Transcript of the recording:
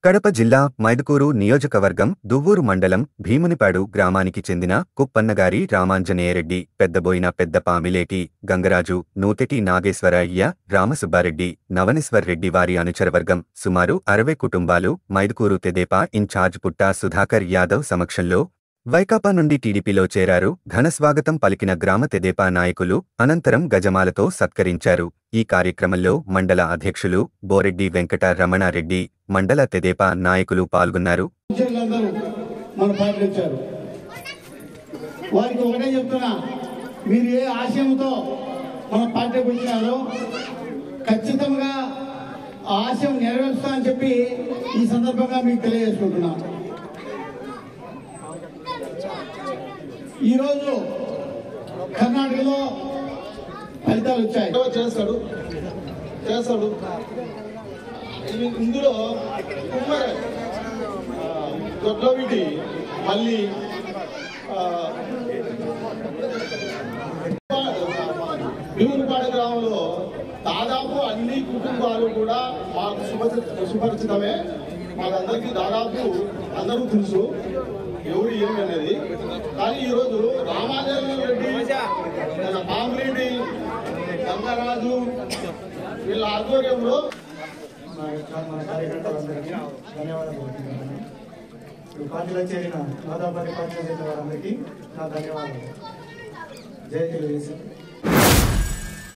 కడప జిల్లా మైదుకూరు నియోజకవర్గం దువ్వూరు మండలం భీమునిపాడు గ్రామానికి చెందిన కుప్పన్నగారి రామాంజనేయరెడ్డి పెద్దబోయిన పెద్ద పామిలేటి గంగరాజు నూతెటి నాగేశ్వరయ్య రామసుబ్బారెడ్డి నవనేశ్వర్ రెడ్డి వారి అనుచరవర్గం సుమారు అరవై కుటుంబాలు మైదుకూరు తెదేపా ఇన్ఛార్జ్ పుట్టా సుధాకర్ యాదవ్ సమక్షంలో వైకాపా నుండి టీడీపీలో చేరారు ఘనస్వాగతం పలికిన గ్రామ తెదేపా నాయకులు అనంతరం గజమాలతో సత్కరించారు ఈ కార్యక్రమంలో మండల అధ్యక్షులు బోరెడ్డి వెంకట రమణారెడ్డి మండల తెదేపా నాయకులు పాల్గొన్నారు అందరూ మన పార్టీ వచ్చారు వారికి ఒకటే చెప్తున్నా మీరు ఏ ఆశయంతో మన పార్టీకి వచ్చినారో ఖచ్చితంగా ఆ ఆశయం నెరవేరుస్తా అని చెప్పి ఈ సందర్భంగా మీకు తెలియజేసుకుంటున్నా ఈరోజు కర్ణాటకలో ఫలితాలు వచ్చాయి ఏదో చేస్తాడు చేస్తాడు ఇ- ఇందులో కుమ్మరి దొడ్లవిటి మళ్ళీ ఆ, భీమునిపాడ గ్రామంలో దాదాపు అన్ని కుటుంబాలు కూడా మాకు సుపరి సుపరిచితమే మాకందరికీ దాదాపు అందరూ తెలుసు ఎవరు ఏమి అనేది కానీ ఈరోజు రామాదేవ రెడ్డి మన పామిరెడ్డి గంగరాజు వీళ్ళ ఆధ్వర్యంలో మా యొక్క మా కార్యకర్తలందరికీ ధన్యవాదాలు తెలుపుతున్నాను. ఇప్పుడు పార్టీలో చేరిన దాదాపు పార్టీలో చేరిన వారందరికీ నా ధన్యవాదాలు జై తెలుగుదేశం